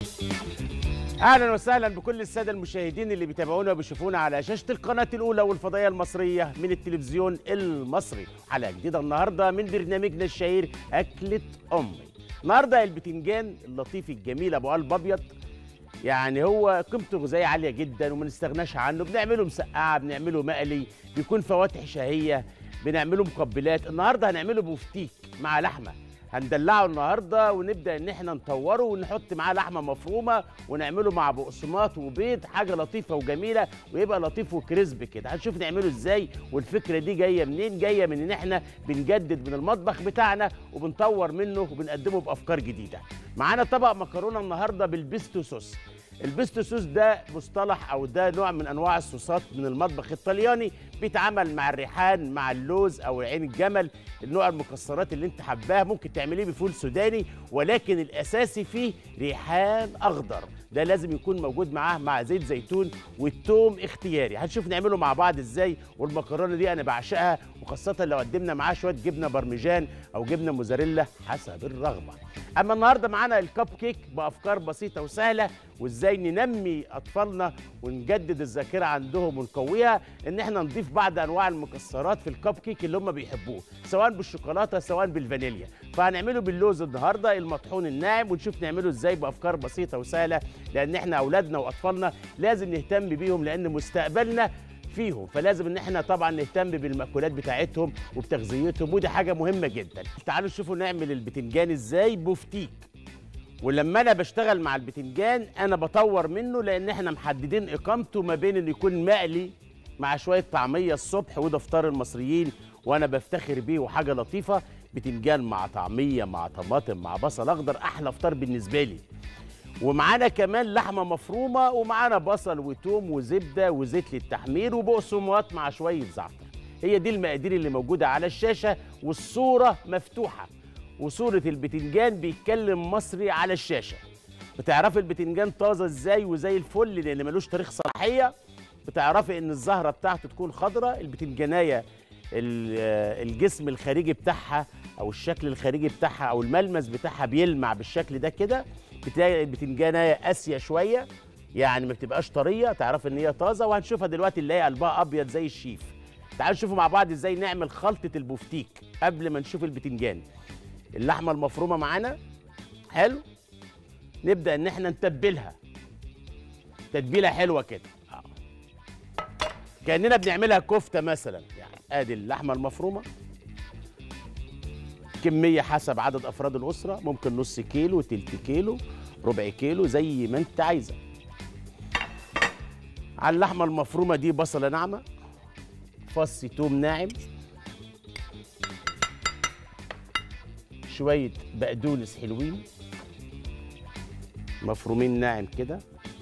اهلا وسهلا بكل الساده المشاهدين اللي بيتابعونا وبيشوفونا على شاشه القناه الاولى والفضائيه المصريه من التلفزيون المصري حلقه جديده النهارده من برنامجنا الشهير اكله امي النهارده البتنجان اللطيف الجميل ابو قلب ابيض يعني هو قيمته الغذائيه عاليه جدا وما نستغناش عنه بنعمله مسقعه بنعمله مقلي بيكون فواتح شهيه بنعمله مقبلات النهارده هنعمله بفتيك مع لحمه هندلعه النهارده ونبدا ان احنا نطوره ونحط معاه لحمه مفرومه ونعمله مع بقسماط وبيض حاجه لطيفه وجميله ويبقى لطيف وكريسب كده هنشوف نعمله ازاي والفكره دي جايه منين جايه من ان احنا بنجدد من المطبخ بتاعنا وبنطور منه وبنقدمه بافكار جديده معانا طبق مكرونه النهارده بالبيستو صوص البيستو صوص ده مصطلح او ده نوع من انواع الصوصات من المطبخ الطلياني بيتعمل مع الريحان مع اللوز او عين الجمل النوع المكسرات اللي انت حباها ممكن تعمليه بفول سوداني ولكن الاساسي فيه ريحان اخضر ده لازم يكون موجود معاه مع زيت زيتون والثوم اختياري هنشوف نعمله مع بعض ازاي والمكرونه دي انا بعشقها وخاصه لو قدمنا معاها شويه جبنه برمجان او جبنه موزاريلا حسب الرغبه اما النهارده معانا الكب كيك بافكار بسيطه وسهله وازاي ننمي اطفالنا ونجدد الذاكره عندهم ونقويها ان احنا نضيف بعض انواع المكسرات في الكب كيك اللي هم بيحبوه سواء بالشوكولاته سواء بالفانيليا فهنعمله باللوز النهارده المطحون الناعم ونشوف نعمله ازاي بافكار بسيطه وسهله لان احنا اولادنا واطفالنا لازم نهتم بيهم لان مستقبلنا فيهم فلازم ان احنا طبعا نهتم بالمأكولات بتاعتهم وبتغذيتهم ودي حاجه مهمه جدا تعالوا شوفوا نعمل البتنجان ازاي بفتيك ولما انا بشتغل مع البتنجان انا بطور منه لان احنا محددين اقامته ما بين انه يكون مقلي مع شويه طعميه الصبح وده فطار المصريين وانا بفتخر بيه وحاجه لطيفه بتنجان مع طعميه مع طماطم مع بصل اخضر احلى فطار بالنسبه لي ومعانا كمان لحمه مفرومه ومعانا بصل وتوم وزبده وزيت للتحمير وبقسماط مع شويه زعتر هي دي المقادير اللي موجوده على الشاشه والصوره مفتوحه وصوره البتنجان بيتكلم مصري على الشاشه بتعرفي البتنجان طازه ازاي وزي الفل لان ملوش تاريخ صلاحيه بتعرفي ان الزهره بتاعته تكون خضراء البتنجانيه الجسم الخارجي بتاعها او الشكل الخارجي بتاعها او الملمس بتاعها بيلمع بالشكل ده كده بتلاقي البتنجانيه قاسيه شويه يعني ما بتبقاش طريه تعرف ان هي طازه وهنشوفها دلوقتي نلاقي قلبها ابيض زي الشيف تعالوا نشوفوا مع بعض ازاي نعمل خلطه البفتيك قبل ما نشوف البتنجان اللحمه المفرومه معانا حلو نبدا ان احنا نتبلها تتبيله حلوه كده آه. كاننا بنعملها كفته مثلا يعني ادي اللحمه المفرومه كميه حسب عدد افراد الاسره ممكن نص كيلو تلت كيلو ربع كيلو زي ما انت عايزه على اللحمه المفرومه دي بصله ناعمه فص توم ناعم شويه بقدونس حلوين مفرومين ناعم كده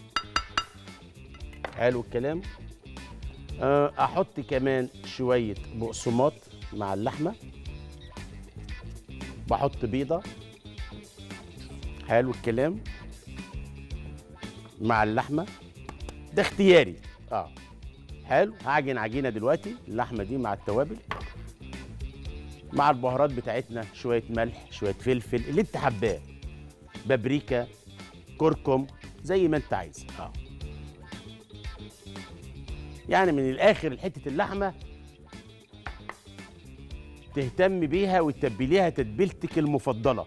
حلو الكلام احط كمان شويه بقسماط مع اللحمه بحط بيضة حلو الكلام مع اللحمة ده اختياري اه حلو هعجن عجينة دلوقتي اللحمة دي مع التوابل مع البهارات بتاعتنا شوية ملح شوية فلفل اللي انت حباه بابريكا كركم زي ما انت عايز اه يعني من الاخر حتة اللحمة تهتم بيها وتتبليها تتبيلتك المفضلة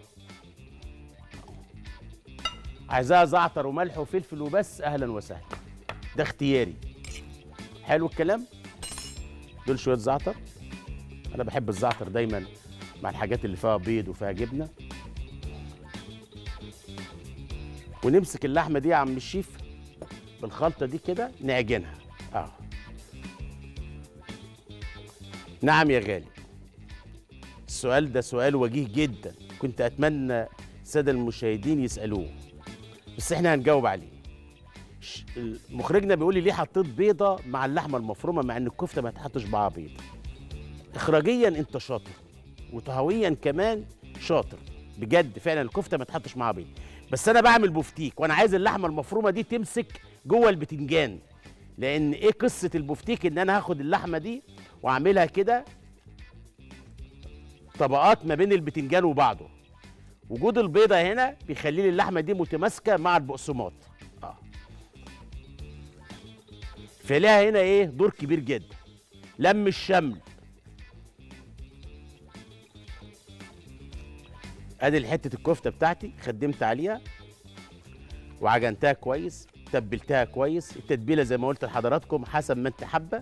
عايزاها زعتر وملح وفلفل وبس أهلا وسهلا ده اختياري حلو الكلام دول شوية زعتر أنا بحب الزعتر دايما مع الحاجات اللي فيها بيض وفيها جبنة ونمسك اللحمة دي يا عم الشيف بالخلطة دي كده نعجنها اه نعم يا غالي السؤال ده سؤال وجيه جدا كنت اتمنى الساده المشاهدين يسالوه بس احنا هنجاوب عليه مخرجنا بيقول لي ليه حطيت بيضه مع اللحمه المفرومه مع ان الكفته ما تحطش معاها بيض اخراجيا انت شاطر وطهويا كمان شاطر بجد فعلا الكفته ما تحطش معاها بيض بس انا بعمل بفتيك وانا عايز اللحمه المفرومه دي تمسك جوه البتنجان لان ايه قصه البفتيك ان انا هاخد اللحمه دي واعملها كده طبقات ما بين البتنجان وبعضه وجود البيضه هنا بيخلي لي اللحمه دي متماسكه مع البقسماط اه فليها هنا ايه دور كبير جدا لم الشمل ادي حته الكفته بتاعتي خدمت عليها وعجنتها كويس تبلتها كويس التتبيله زي ما قلت لحضراتكم حسب ما انت حابه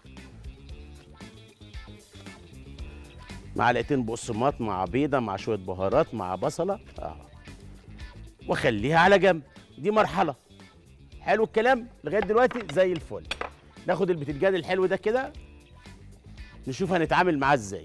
معلقتين بقسماط مع بيضه مع شويه بهارات مع بصله اه واخليها على جنب دي مرحله حلو الكلام لغايه دلوقتي زي الفل ناخد البتنجان الحلو ده كده نشوف هنتعامل معاه ازاي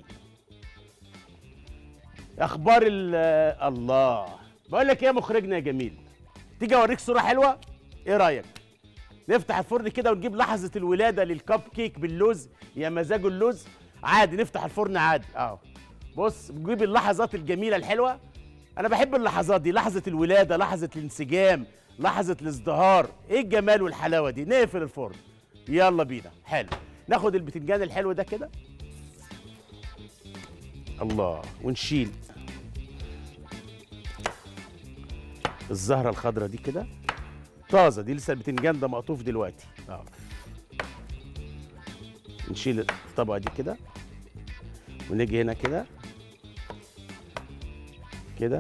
اخبار ال- الله بقول لك ايه يا مخرجنا يا جميل تيجي اوريك صوره حلوه ايه رايك نفتح الفرن كده ونجيب لحظه الولاده للكب كيك باللوز يا مزاج اللوز عادي نفتح الفرن عادي اه بص نجيب اللحظات الجميله الحلوه انا بحب اللحظات دي لحظه الولاده لحظه الانسجام لحظه الازدهار ايه الجمال والحلاوه دي نقفل الفرن يلا بينا حلو ناخد البتنجان الحلو ده كده الله ونشيل الزهره الخضراء دي كده طازه دي لسه البتنجان ده مقطوف دلوقتي اه نشيل الطبقه دي كده ونيجي هنا كده كده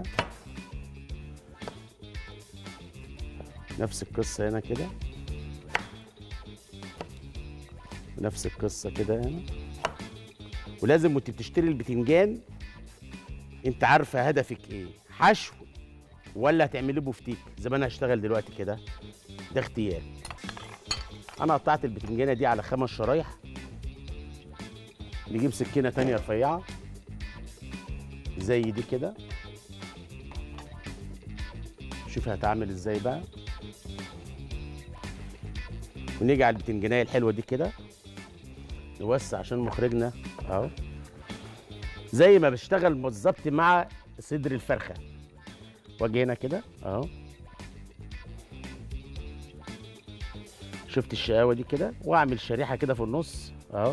نفس القصه هنا كده نفس القصه كده هنا ولازم وانت بتشتري البتنجان انت عارفه هدفك ايه حشو ولا هتعمليه بفتيك زي ما انا هشتغل دلوقتي كده ده اختيار انا قطعت البتنجانه دي على خمس شرايح نجيب سكينه تانية رفيعه زي دي كده شوف هتعمل ازاي بقى ونيجي على البتنجانيه الحلوه دي كده نوسع عشان مخرجنا اهو زي ما بشتغل بالظبط مع صدر الفرخه واجي هنا كده اهو شفت الشقاوه دي كده واعمل شريحه كده في النص اهو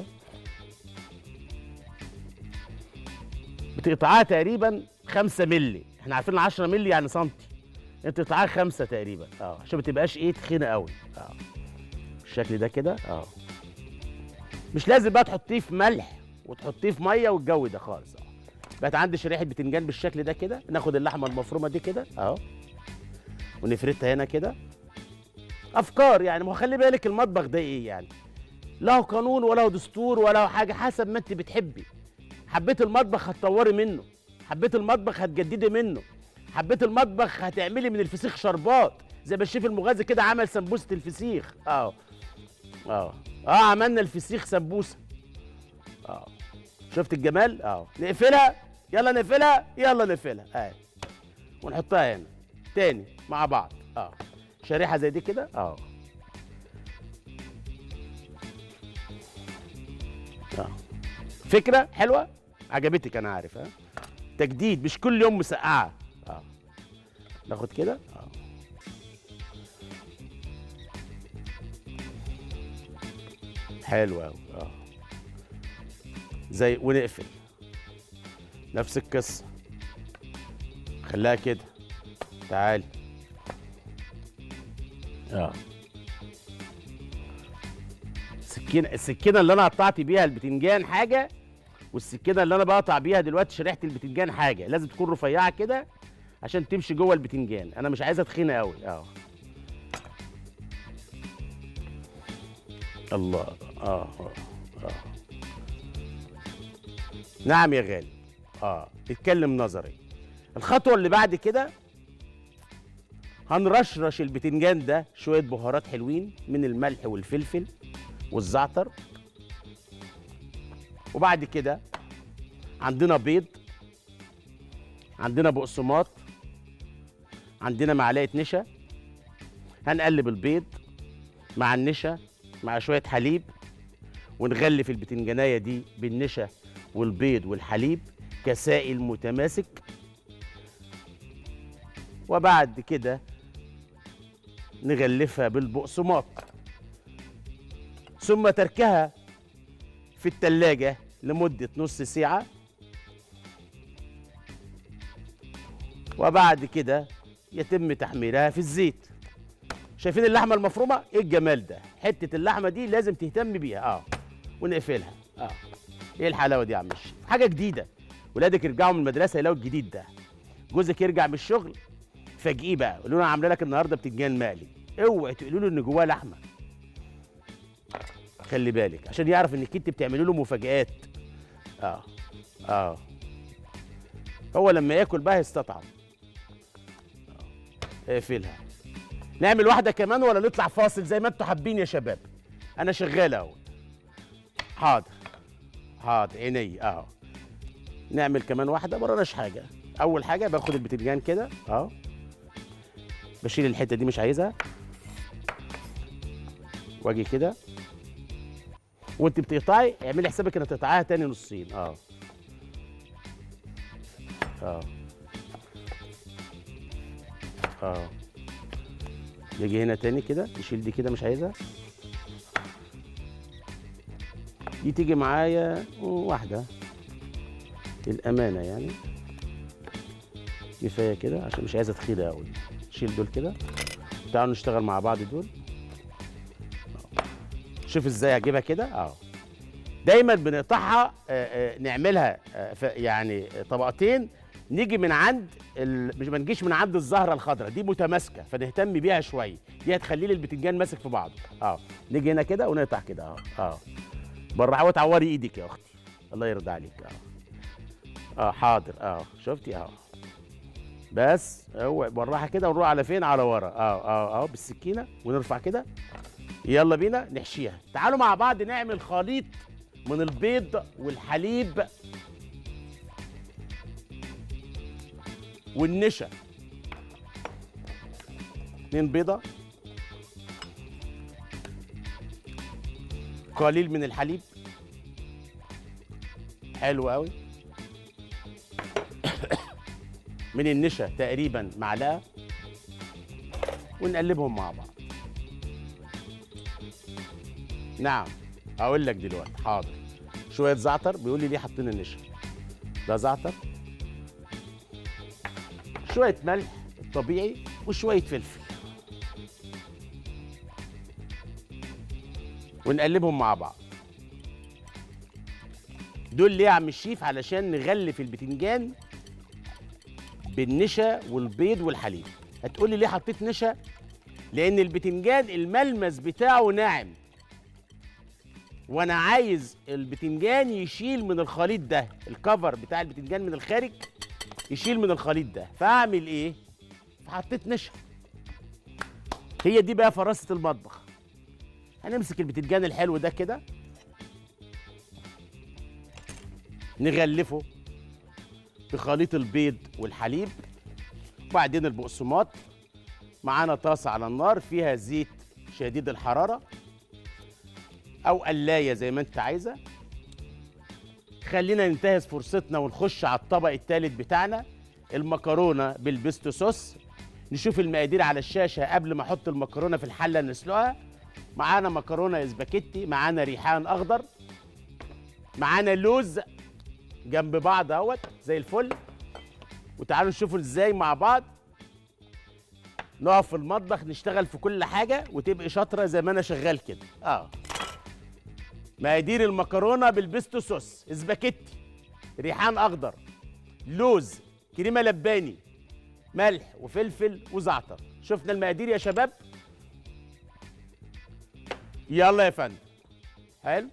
بتقطعها تقريبا 5 مللي احنا عارفين 10 مللي يعني سنتي انت تقطعها 5 تقريبا اه عشان ما تبقاش ايه تخينه قوي اه بالشكل ده كده اه مش لازم بقى تحطيه في ملح وتحطيه في ميه والجو ده خالص اه بقت عندي شريحه بتنجان بالشكل ده كده ناخد اللحمه المفرومه دي كده اهو ونفردها هنا كده افكار يعني ما هو خلي بالك المطبخ ده ايه يعني له قانون وله دستور وله حاجه حسب ما انت بتحبي حبيت المطبخ هتطوري منه حبيت المطبخ هتجددي منه حبيت المطبخ هتعملي من الفسيخ شربات زي ما الشيف المغازي كده عمل سمبوسه الفسيخ اه اه اه عملنا الفسيخ سمبوسه اه شفت الجمال اه نقفلها يلا نقفلها يلا نقفلها اه ونحطها هنا تاني مع بعض اه شريحه زي دي كده اه اه فكره حلوه عجبتك انا عارف ها تجديد مش كل يوم مسقعه اه ناخد كده اه حلو قوي اه زي ونقفل نفس القصه خليها كده تعالي اه السكينه السكينه اللي انا قطعت بيها البتنجان حاجه والسكينه اللي انا بقطع بيها دلوقتي شريحه البتنجان حاجه لازم تكون رفيعه كده عشان تمشي جوه البتنجان انا مش عايزها تخينه قوي اه الله اه اه اه نعم يا غالي اه اتكلم نظري الخطوه اللي بعد كده هنرشرش البتنجان ده شويه بهارات حلوين من الملح والفلفل والزعتر وبعد كده عندنا بيض عندنا بقسماط عندنا معلقه نشا هنقلب البيض مع النشا مع شويه حليب ونغلف البتنجانيه دي بالنشا والبيض والحليب كسائل متماسك وبعد كده نغلفها بالبقسماط ثم تركها في التلاجة لمدة نص ساعة وبعد كده يتم تحميرها في الزيت شايفين اللحمه المفرومه ايه الجمال ده حته اللحمه دي لازم تهتم بيها اه ونقفلها اه ايه الحلاوه دي يا عم الشيف حاجه جديده ولادك يرجعوا من المدرسه يلاقوا الجديد ده جوزك يرجع من الشغل فاجئيه بقى قولوا له انا عامله لك النهارده بتنجان مقلي اوعي تقولوا له ان جواه لحمه خلي بالك عشان يعرف انك انت بتعملي له مفاجآت اه اه هو لما ياكل بقى يستطعم آه. اقفلها نعمل واحده كمان ولا نطلع فاصل زي ما انتوا حابين يا شباب انا شغال اهو حاضر حاضر عيني اهو نعمل كمان واحده مرناش حاجه اول حاجه باخد البتنجان كده اهو بشيل الحته دي مش عايزها واجي كده وانت بتقطعي اعملي حسابك انك تقطعيها تاني نصين اه اه اه يجي هنا تاني كده نشيل دي كده مش عايزها دي تيجي معايا واحدة للأمانة يعني كفاية كده عشان مش عايزة تخيلة أوي نشيل دول كده تعالوا نشتغل مع بعض دول شوف ازاي هجيبها كده اه دايما بنقطعها آه، آه، نعملها آه، ف- يعني طبقتين نيجي من عند ال... مش ما نجيش من عند الزهره الخضراء دي متماسكه فنهتم بيها شويه دي هتخلي لي البتنجان ماسك في بعضه اه نيجي هنا كده ونقطع كده اه اه بالراحه وتعوري ايدك يا اختي الله يرضى عليك اه اه حاضر اه شفتي اه بس هو بالراحه كده ونروح على فين على ورا اه اه اه بالسكينه ونرفع كده يلا بينا نحشيها تعالوا مع بعض نعمل خليط من البيض والحليب والنشا اتنين بيضة قليل من الحليب حلو قوي من النشا تقريبا معلقة ونقلبهم مع بعض نعم اقول لك دلوقتي حاضر شويه زعتر بيقول لي ليه حاطين النشا ده زعتر شويه ملح طبيعي وشويه فلفل ونقلبهم مع بعض دول ليه يا عم الشيف علشان نغلف البتنجان بالنشا والبيض والحليب هتقولي ليه حطيت نشا لان البتنجان الملمس بتاعه ناعم وانا عايز البتنجان يشيل من الخليط ده الكفر بتاع البتنجان من الخارج يشيل من الخليط ده فاعمل ايه فحطيت نشا هي دي بقى فراسه المطبخ هنمسك البتنجان الحلو ده كده نغلفه بخليط البيض والحليب وبعدين البقسماط معانا طاسه على النار فيها زيت شديد الحراره او قلايه زي ما انت عايزه خلينا ننتهز فرصتنا ونخش على الطبق الثالث بتاعنا المكرونه بالبيستو صوص نشوف المقادير على الشاشه قبل ما احط المكرونه في الحله نسلقها معانا مكرونه اسباجيتي معانا ريحان اخضر معانا لوز جنب بعض اهوت زي الفل وتعالوا نشوفوا ازاي مع بعض نقف في المطبخ نشتغل في كل حاجه وتبقي شاطره زي ما انا شغال كده اه مقادير المكرونه بالبيستو صوص اسباجيتي ريحان اخضر لوز كريمه لباني ملح وفلفل وزعتر شفنا المقادير يا شباب يلا يا فندم حلو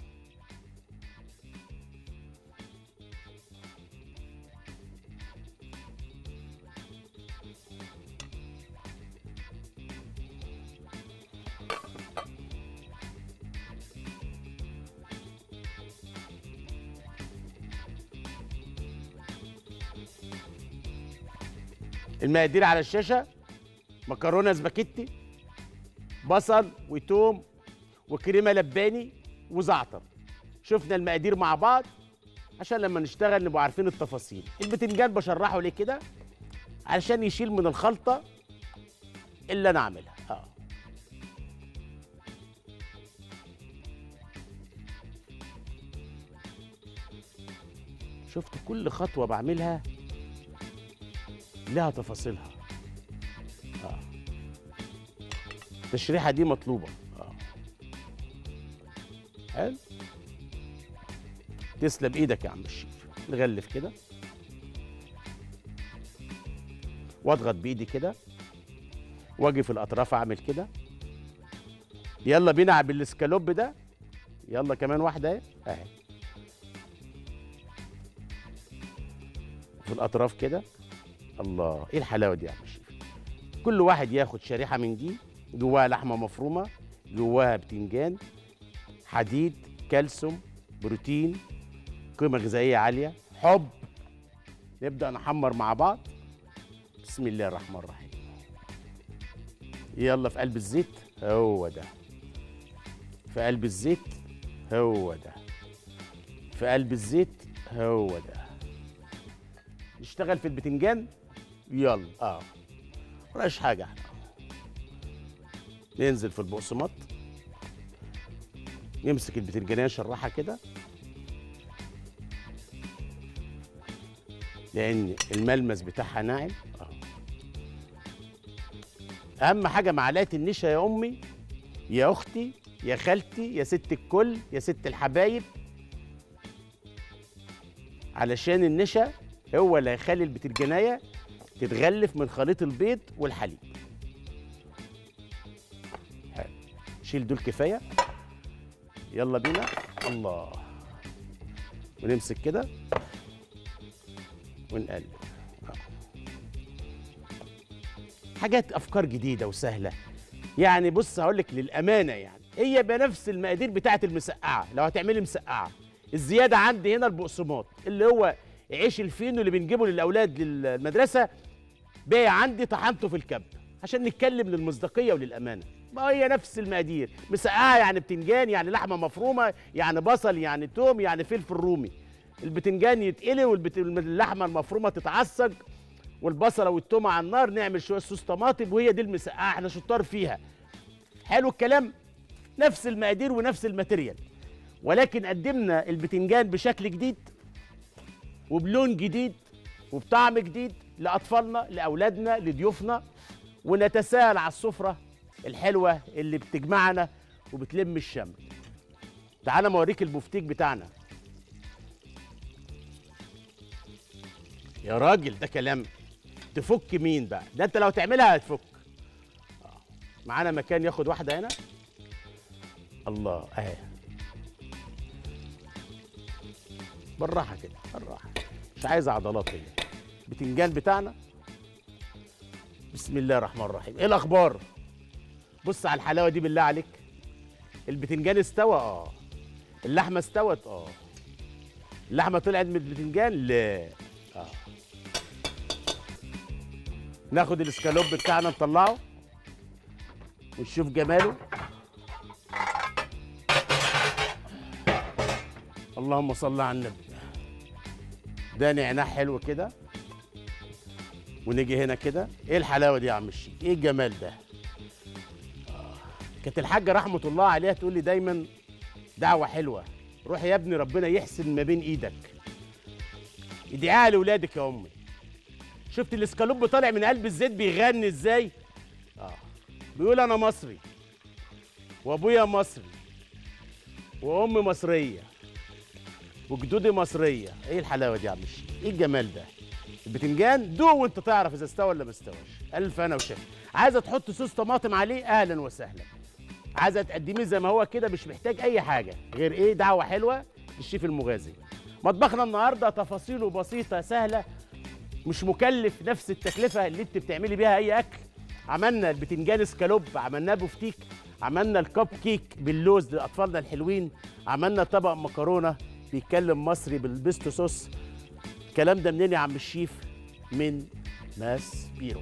المقادير على الشاشه مكرونه سباكيتي بصل وتوم وكريمه لباني وزعتر شفنا المقادير مع بعض عشان لما نشتغل نبقى عارفين التفاصيل البتنجان بشرحه ليه كده علشان يشيل من الخلطه اللي انا عاملها اه شفت كل خطوه بعملها لها تفاصيلها اه التشريحه دي مطلوبه اه حلو تسلم ايدك يا عم الشيف نغلف كده واضغط بايدي كده واجي في الاطراف اعمل كده يلا بينا بالسكالوب ده يلا كمان واحده اهي اهي في الاطراف كده الله ايه الحلاوه دي يا عم الشيف كل واحد ياخد شريحه من دي جواها لحمه مفرومه جواها بتنجان حديد كالسيوم بروتين قيمه غذائيه عاليه حب نبدا نحمر مع بعض بسم الله الرحمن الرحيم يلا في قلب الزيت هو ده في قلب الزيت هو ده في قلب الزيت هو ده نشتغل في البتنجان يلا اه مفيش حاجه احنا ننزل في البقسماط نمسك البتنجانيه نشرحها كده لان الملمس بتاعها ناعم اه اهم حاجه معلقه النشا يا امي يا اختي يا خالتي يا ست الكل يا ست الحبايب علشان النشا هو اللي هيخلي البتنجانيه تتغلف من خليط البيض والحليب حلو شيل دول كفايه يلا بينا الله ونمسك كده ونقلب آه. حاجات افكار جديده وسهله يعني بص هقول لك للامانه يعني هي بنفس المقادير بتاعه المسقعه لو هتعملي مسقعه الزياده عندي هنا البقسماط اللي هو عيش الفينو اللي بنجيبه للاولاد للمدرسه باقي عندي طحنته في الكب عشان نتكلم للمصداقيه وللامانه ما هي نفس المقادير مسقعه يعني بتنجان يعني لحمه مفرومه يعني بصل يعني توم يعني فلفل رومي البتنجان يتقلي واللحمه المفرومه تتعصج والبصله والتومه على النار نعمل شويه صوص طماطم وهي دي المسقعه احنا شطار فيها حلو الكلام نفس المقادير ونفس الماتيريال ولكن قدمنا البتنجان بشكل جديد وبلون جديد وبطعم جديد لاطفالنا لاولادنا لضيوفنا ونتساءل على السفره الحلوه اللي بتجمعنا وبتلم الشمل تعال ما اوريك البفتيك بتاعنا يا راجل ده كلام تفك مين بقى ده انت لو تعملها هتفك آه. معانا مكان ياخد واحده هنا الله اهي بالراحه كده بالراحه مش عايز عضلات هي بتنجان بتاعنا بسم الله الرحمن الرحيم ايه الاخبار بص على الحلاوه دي بالله عليك البتنجان استوى اه اللحمه استوت اه اللحمه طلعت من البتنجان لا اه ناخد الاسكالوب بتاعنا نطلعه ونشوف جماله اللهم صل على النبي ده نعناع حلو كده ونيجي هنا كده ايه الحلاوه دي يا عم الشيخ ايه الجمال ده آه. كانت الحاجه رحمه الله عليها تقول لي دايما دعوه حلوه روح يا ابني ربنا يحسن ما بين ايدك ادعيها لاولادك يا امي شفت الاسكالوب طالع من قلب الزيت بيغني ازاي اه بيقول انا مصري وابويا مصري وامي مصريه وجدودي مصريه ايه الحلاوه دي يا عم الشيخ ايه الجمال ده البتنجان دوق وانت تعرف اذا استوى ولا ما استواش الف انا وشفا عايزه تحط صوص طماطم عليه اهلا وسهلا عايزه تقدميه زي ما هو كده مش محتاج اي حاجه غير ايه دعوه حلوه للشيف المغازي مطبخنا النهارده تفاصيله بسيطه سهله مش مكلف نفس التكلفه اللي انت بتعملي بيها اي اكل عملنا البتنجان سكالوب عملناه بفتيك عملنا الكب كيك باللوز لاطفالنا الحلوين عملنا طبق مكرونه بيتكلم مصري بالبيستو صوص الكلام ده منين يا عم الشيف من ماس بيرو